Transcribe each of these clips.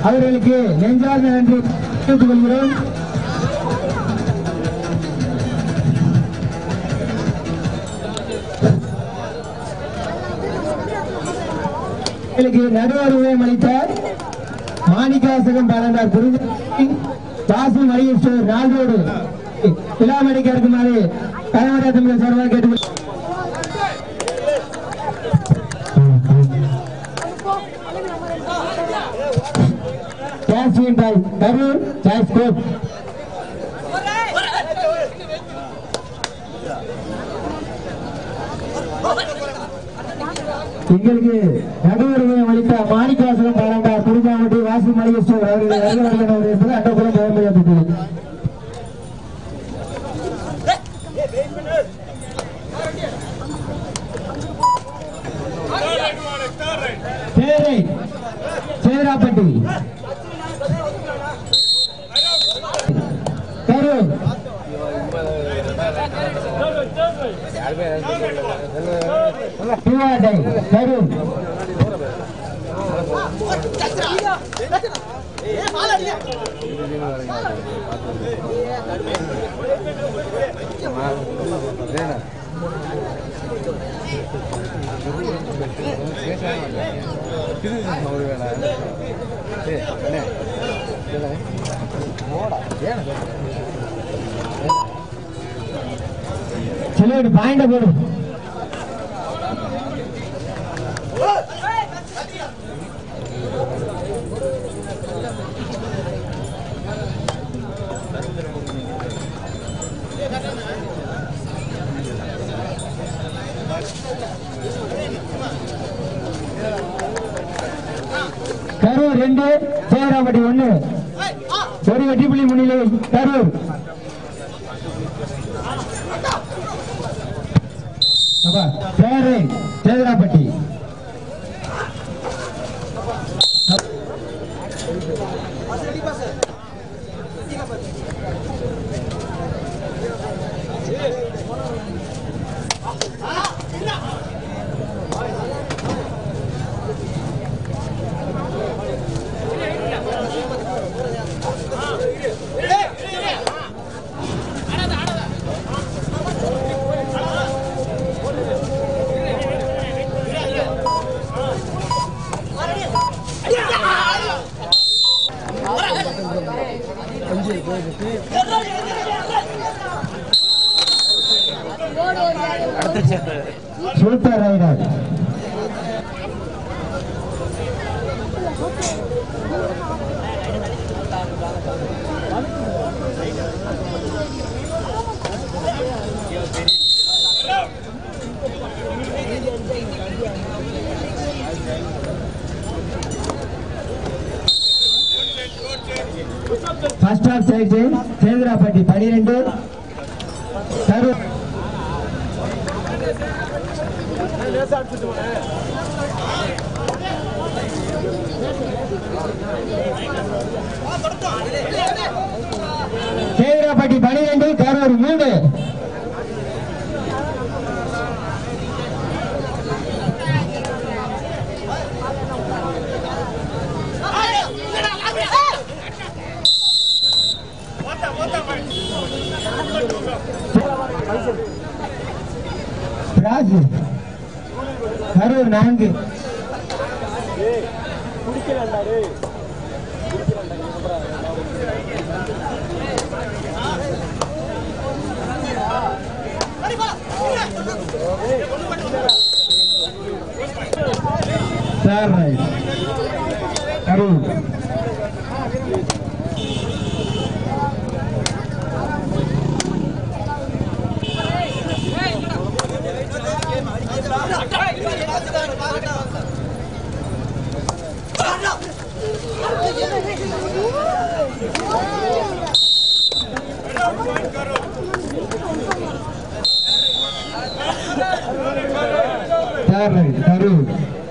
அவர்களுக்கு நெஞ்சார்ந்த நன்றி தெரிவித்துக் கொள்கிறோம் எங்களுக்கு நடுவருவம் அளித்த மாணிக்காசகம் பாலந்தார் குருஜி வாசு மளிகை ஸ்டோர் நாள்ரோடு விழாமணிக்கு இருக்குமாறு கலவர தமிழர் சார்பாக கேட்டுக் கேஸ்வின் பாய் கரூர் சாய்ஸ் கோப் எங்களுக்கு நடுவருவம் அளித்த மாணிக்காசகம் பாலந்தார் குருஜாமட்டி வாசு மளிகை ஸ்டோர் அவர்கள் வருக வருகிறவர் என்பது அண்டபுரம் பெருமையாக்கப்பட்டது சேரை சேராப்பட்டி கரூர் பிவாடை கரூர் சிலோடு பாயிண்ட போடு கரூர் ரெண்டு சேராப்பட்டி ஒண்ணு ஒரு வெற்றி புள்ளி முன்னிலை கரூர் அப்பா, சேரை Setharapatti super raider first off side Sendhirapatti பனிரெண்டு கரூர் சேந்திராப்பட்டி பனிரெண்டு கரூர் மூணு ராஜு கரூர் நான்கு Third right. Karur Third right. Karur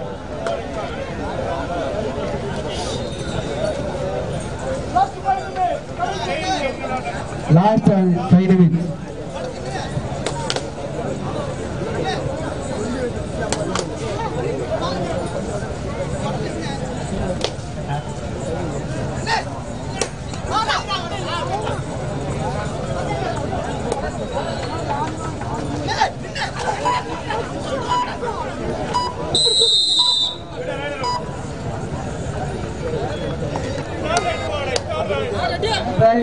last five minutes attack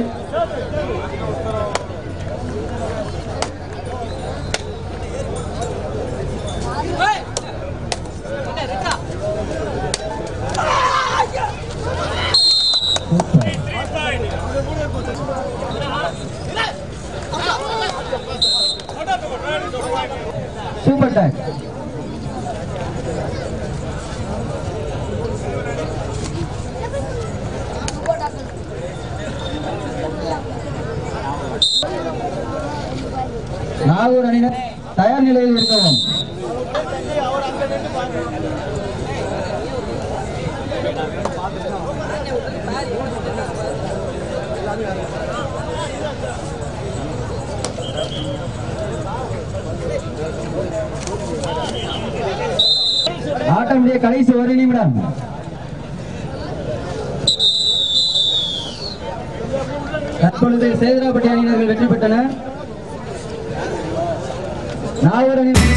super tackle Nagore அணியினர் தயார் நிலையில் இருக்கவும் ஆட்டமுடைய கடைசி ஒரு நிமிடம் தற்பொழுது சேதுராப்பட்டி அணியினர்கள் வெற்றி பெற்றனர் நாகூர் அணி